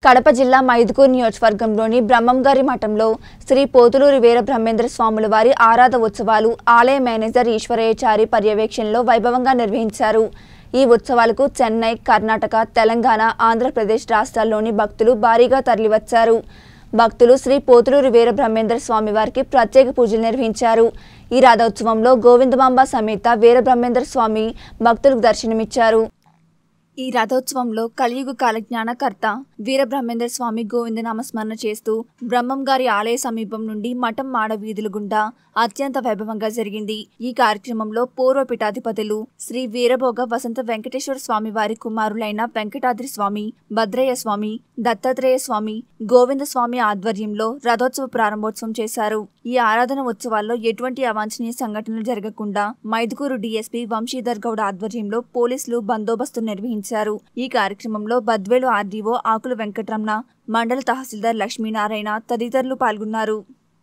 కడప జిల్లా మైదుకూరు నియోజకవర్గంలోని బ్రహ్మంగారి మఠంలో శ్రీ పోతులూరి వీర బ్రహ్మేంద్ర స్వాముల వారి ఆరాధ ఉత్సవాలు ఆలయ మేనేజర్ ఈశ్వరయ్యచారి పర్యవేక్షణలో వైభవంగా నిర్వహించారు ఈ ఉత్సవాలకు చెన్నై కర్ణాటక తెలంగాణ ఆంధ్రప్రదేశ్ రాష్ట్రాల్లోని భక్తులు భారీగా తరలివచ్చారు భక్తులు శ్రీ పోతులూరి వీర బ్రహ్మేంద్ర స్వామి వారికి ప్రత్యేక పూజలు నిర్వహించారు ఈ రథోత్సవంలో గోవిందమాంబ సమేత వీర బ్రహ్మేంద్ర స్వామి భక్తులకు దర్శనమిచ్చారు ఈ రథోత్సవంలో కలియుగ కాలజ్ఞానకర్త వీరబ్రహ్మేంద్ర స్వామి గోవింద నామస్మరణ చేస్తూ బ్రహ్మం గారి ఆలయ సమీపం నుండి మఠం మాడ వీధుల గుండా అత్యంత వైభవంగా జరిగింది ఈ కార్యక్రమంలో పూర్వ పీఠాధిపతులు శ్రీ వీరభోగ వసంత వెంకటేశ్వర స్వామి వారి కుమారులైన వెంకటాద్రి స్వామి భద్రయ్య స్వామి దత్తాత్రేయ స్వామి గోవింద స్వామి ఆధ్వర్యంలో రథోత్సవ ప్రారంభోత్సవం చేశారు ఈ ఆరాధన ఉత్సవాల్లో ఎటువంటి అవాంఛనీయ సంఘటనలు జరగకుండా మైదుకూరు డీఎస్పీ వంశీధర్ గౌడ్ ఆధ్వర్యంలో పోలీసులు బందోబస్తు నిర్వహించారు ఈ కార్యక్రమంలో బద్వేలు ఆర్డీఓ ఆకుల వెంకటరమణ మండల తహసీల్దార్ లక్ష్మీనారాయణ తదితరులు పాల్గొన్నారు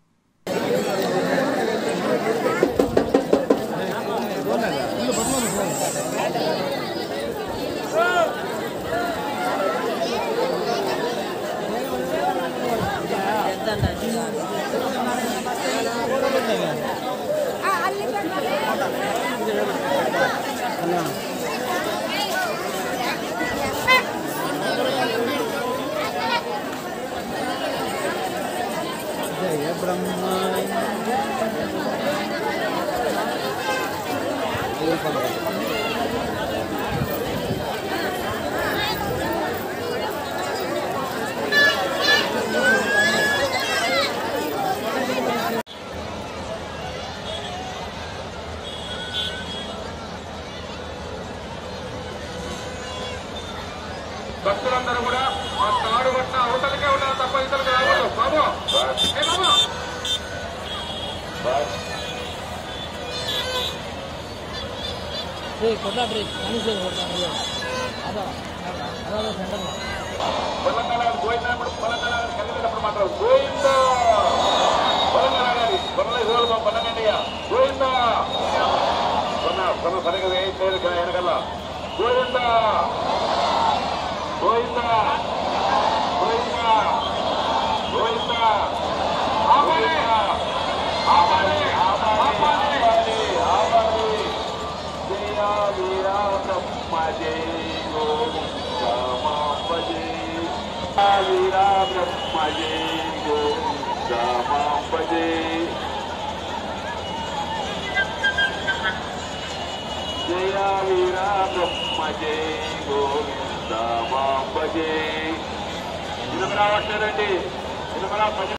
జయ బ్రహ్మ భక్తులందరూ కూడా ఆ తాడు పట్ల అవతలకే ఉండాలి తప్ప ఇతరులకు రాకూడదు బాబు ఏ బాబు కొట్లాడ్రి మనిషి కొట్లాడ్రి అదా అదా సెంటర్ పొలంగా గోయించినప్పుడు పొలంగా కలిగినప్పుడు మాత్రం గోయింద పొలంగా గారి పొలంలో ఇవ్వాలి పొలంగండి గోయింద కొన్న కొన్న సరిగా వేయట్లేదు వెనకల్ల గోయింద గోయింద గోయింద గోయింద ఆపాలి ఆపాలి ఆపాలి ఆపాలి జయ వీరా బ్రహ్మ జయ గోవింద జయ వీరా బ్రహ్మ జయ గోవింద జయ జయ వీరా బ్రహ్మ జయ గోవింద జయ ఇది రావట్లేదండి ఇది